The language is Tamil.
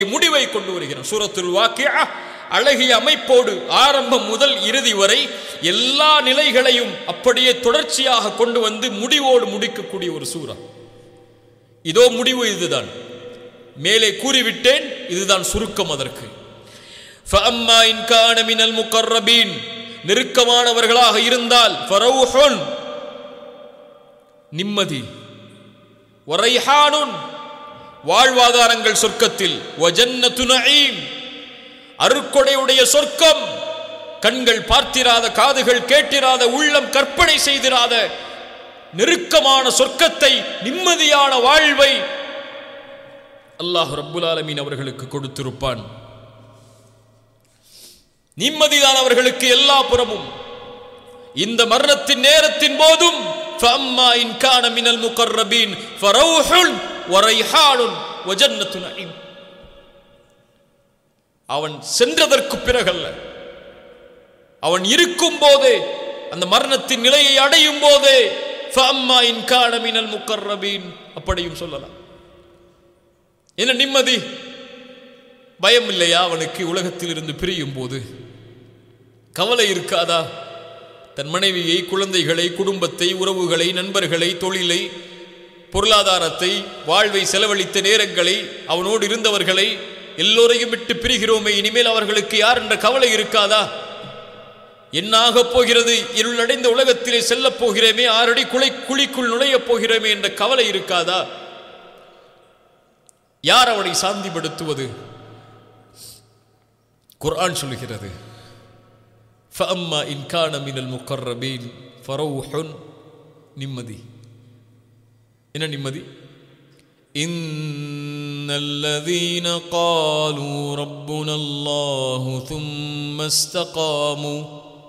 முடிவை கொண்டு வருகிறான் சூரத்துல் வாக்கியா அழகிய அமைப்போடு ஆரம்பம் முதல் இறுதி வரை எல்லா நிலைகளையும் அப்படியே தொடர்ச்சியாக கொண்டு வந்து முடிவோடு முடிக்கக்கூடிய ஒரு சூறா இதோ முடிவு இதுதான் மேலே கூறிவிட்டேன் இதுதான் சுருக்கம் அதற்கு فَأَمَّا إِنْ كَانَ مِنَ الْمُقَرَّبِينَ நெருக்கமானவர்களாக இருந்தால் ஃபரௌஹுன் நிம்மதி வரைஹானுன் வாழ்வாதாரங்கள் சொர்க்கத்தில் வஜன்னத்து நஈம் அருக்கொடையுடைய சொர்க்கம் கண்கள் பார்த்திராத காதுகள் கேட்டிராத உள்ளம் கற்பனை செய்திராத நெருக்கமான சொர்க்கத்தை நிம்மதியான வாழ்வை அல்லாஹ் ரப்புல் ஆலமீன் அவர்களுக்கு கொடுத்திருப்பான் நிம்மதிதான் அவர்களுக்கு எல்லா புறமும் இந்த மரணத்தின் நேரத்தின் போதும் فَأَمَّا إِنْ كَانَ مِنَ الْمُقَرَّبِينَ فَرَوْحٌ وَرَيْحَانٌ وَجَنَّةُ نَعِيمٍ அவன் சென்றதற்கு பிறகல்ல அவன் இருக்கும் போதே அந்த மரணத்தின் நிலையை அடையும் போதே فَأَمَّا إِنْ كَانَ مِنَ الْمُقَرَّبِينَ அப்படியும் சொல்லலாம் என்ன நிம்மதி பயம் இல்லையா அவனுக்கு உலகத்தில் இருந்து பிரியும் போது கவலை இருக்காதா தன் மனைவியை குழந்தைகளை குடும்பத்தை உறவுகளை நண்பர்களை தொழிலை பொருளாதாரத்தை வாழ்வை செலவழித்த நேரங்களை அவனோடு இருந்தவர்களை எல்லோரையும் விட்டு பிரிகிறோமே இனிமேல் அவர்களுக்கு யார் என்ற கவலை இருக்காதா என்னாகப் போகிறது இருளடைந்த உலகத்திலே செல்லப் போகிறேமே ஆறடி குலை குழிக்குள் நுழையப் போகிறோமே என்ற கவலை இருக்காதா யார் அவனை சாந்திப்படுத்துவது குர்ஆன் சொல்லுகிறது فأما إن كان من المقربين فروح நிம்மதி என்ன நிம்மதி إن الذين قالوا ربنا الله ثم استقاموا